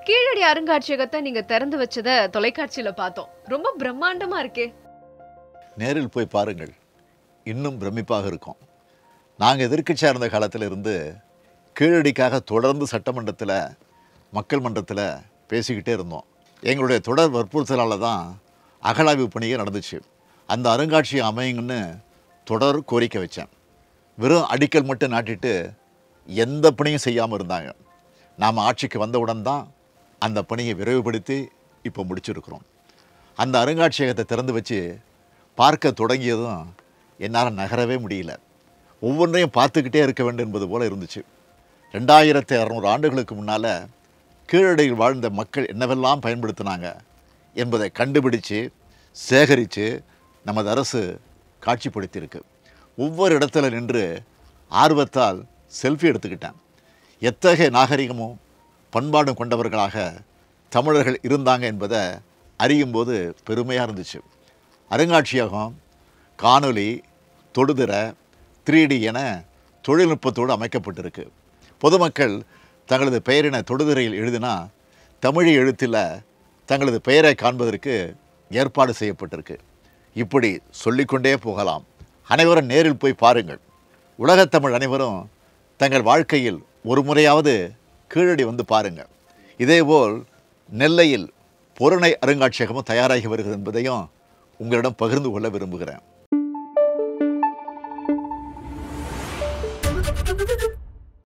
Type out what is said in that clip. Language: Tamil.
கீழடி அருங்காட்சியகத்தை நீங்க திறந்து வச்சத தொலைக்காட்சியில பார்த்தோம் ரொம்ப பிரம்மாண்டமா இருக்கே நேரில் போய் பாருங்கள் இன்னும் பிரமிப்பாக இருக்கும் நாங்கள் எதிர்க்கட்சியாக இருந்த காலத்தில் இருந்து கீழடிக்காக தொடர்ந்து சட்டமன்றத்தில் மக்கள் மன்றத்தில் பேசிக்கிட்டே இருந்தோம் எங்களுடைய தொடர் வற்புறுத்தலால் தான் அகழாய்வு பணியே நடந்துச்சு அந்த அருங்காட்சியகம் அமையுங்கன்னு தொடர் கோரிக்கை வச்சேன் வெறும் அடிக்கல் மட்டும் நாட்டிட்டு எந்த பணியும் செய்யாமல் இருந்தாங்க நாம் ஆட்சிக்கு வந்தவுடன் தான் அந்த பணியை விரைவுபடுத்தி இப்போ முடிச்சிருக்கிறோம் அந்த அருங்காட்சியகத்தை திறந்து வச்சு பார்க்க தொடங்கியதும் என்னால் நகரவே முடியல ஒவ்வொன்றையும் பார்த்துக்கிட்டே இருக்க வேண்டும் என்பது போல இருந்துச்சு ரெண்டாயிரத்தி அறநூறு ஆண்டுகளுக்கு முன்னால் கீழடியில் வாழ்ந்த மக்கள் என்னவெல்லாம் பயன்படுத்தினாங்க என்பதை கண்டுபிடிச்சு சேகரித்து நமது அரசு காட்சிப்படுத்தியிருக்கு ஒவ்வொரு இடத்துல நின்று ஆர்வத்தால் செல்ஃபி எடுத்துக்கிட்டேன் எத்தகைய நாகரிகமும் பண்பாடும் கொண்டவர்களாக தமிழர்கள் இருந்தாங்க என்பதை அறியும்போது பெருமையாக இருந்துச்சு அருங்காட்சியகம் காணொளி தொடுதிரை 3D என தொழில்நுட்பத்தோடு அமைக்கப்பட்டிருக்கு பொதுமக்கள் தங்களது பெயரினை தொடுதிரையில் எழுதினா தமிழ் எழுத்தில் தங்களது பெயரை காண்பதற்கு ஏற்பாடு செய்யப்பட்டிருக்கு இப்படி சொல்லிக்கொண்டே போகலாம் அனைவரும் நேரில் போய் பாருங்கள் உலகத்தமிழ் அனைவரும் தங்கள் வாழ்க்கையில் ஒரு முறையாவது கீழடி வந்து பாருங்கள் இதேபோல் நெல்லையில் பொருணை அருங்காட்சியகமும் தயாராகி வருகிறது என்பதையும் உங்களிடம் பகிர்ந்து கொள்ள விரும்புகிறேன்